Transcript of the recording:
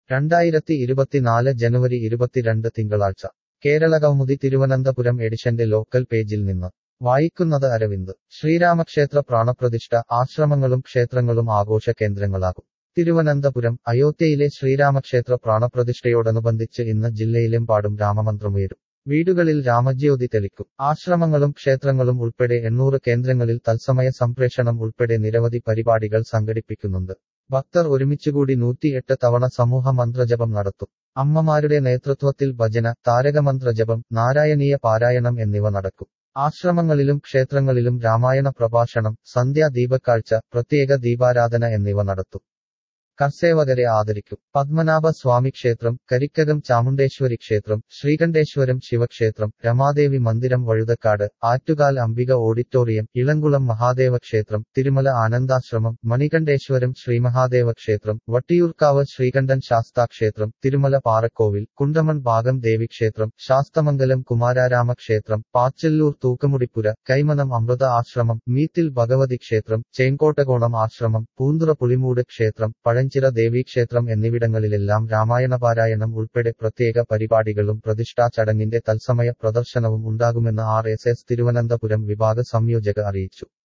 രണ്ടായിരത്തി ഇരുപത്തിനാല് ജനുവരി ഇരുപത്തിരണ്ട് തിങ്കളാഴ്ച കേരള കൗമുദി തിരുവനന്തപുരം എഡിഷന്റെ ലോക്കൽ പേജിൽ നിന്ന് വായിക്കുന്നത് അരവിന്ദ് ശ്രീരാമക്ഷേത്ര പ്രാണപ്രതിഷ്ഠ ആശ്രമങ്ങളും ക്ഷേത്രങ്ങളും ആഘോഷ കേന്ദ്രങ്ങളാകും തിരുവനന്തപുരം അയോധ്യയിലെ ശ്രീരാമക്ഷേത്ര പ്രാണപ്രതിഷ്ഠയോടനുബന്ധിച്ച് ഇന്ന് ജില്ലയിലെമ്പാടും രാമമന്ത്രമുയരും വീടുകളിൽ രാമജ്യോതി തെളിക്കും ആശ്രമങ്ങളും ക്ഷേത്രങ്ങളും ഉൾപ്പെടെ എണ്ണൂറ് കേന്ദ്രങ്ങളിൽ തത്സമയ സംപ്രേഷണം ഉൾപ്പെടെ നിരവധി പരിപാടികൾ സംഘടിപ്പിക്കുന്നുണ്ട് ഭക്തർ ഒരുമിച്ചുകൂടി നൂറ്റിയെട്ട് തവണ സമൂഹ മന്ത്രജപം നടത്തും അമ്മമാരുടെ നേതൃത്വത്തിൽ ഭജന താരകമന്ത്രജപം നാരായണീയ പാരായണം എന്നിവ നടക്കും ആശ്രമങ്ങളിലും ക്ഷേത്രങ്ങളിലും രാമായണ പ്രഭാഷണം സന്ധ്യാ ദീപക്കാഴ്ച പ്രത്യേക ദീപാരാധന എന്നിവ നടത്തും കർസേവകരെ ആദരിക്കും പത്മനാഭ സ്വാമി ക്ഷേത്രം കരിക്കകം ചാമുണ്ടേശ്വരി ക്ഷേത്രം ശ്രീകണ്ഠേശ്വരം ശിവക്ഷേത്രം രമാദേവി മന്ദിരം വഴുതക്കാട് ആറ്റുകാൽ അംബിക ഓഡിറ്റോറിയം ഇളങ്കുളം മഹാദേവ ക്ഷേത്രം തിരുമല ആനന്ദാശ്രമം മണികണ്ഠേശ്വരം ശ്രീമഹാദേവ ക്ഷേത്രം വട്ടിയൂർക്കാവ് ശ്രീകണ്ഠൻ ശാസ്താ ക്ഷേത്രം തിരുമല പാറക്കോവിൽ കുണ്ടമൺ ഭാഗം ദേവി ക്ഷേത്രം ശാസ്തമംഗലം കുമാരാരാമ ക്ഷേത്രം പാച്ചല്ലൂർ തൂക്കമുടിപ്പുര കൈമനം അമൃത ആശ്രമം മീത്തിൽ ഭഗവതി ക്ഷേത്രം ചേങ്കോട്ടകോണം ആശ്രമം പൂന്തുറ പുളിമൂട് ക്ഷേത്രം പഴഞ്ചിറ ദേവീക്ഷേത്രം എന്നിവിടങ്ങളിലെല്ലാം രാമായണ പാരായണം ഉൾപ്പെടെ പ്രത്യേക പരിപാടികളും പ്രതിഷ്ഠാ ചടങ്ങിന്റെ തത്സമയ പ്രദർശനവും ഉണ്ടാകുമെന്ന് ആർ എസ് എസ് തിരുവനന്തപുരം വിഭാഗ സംയോജക അറിയിച്ചു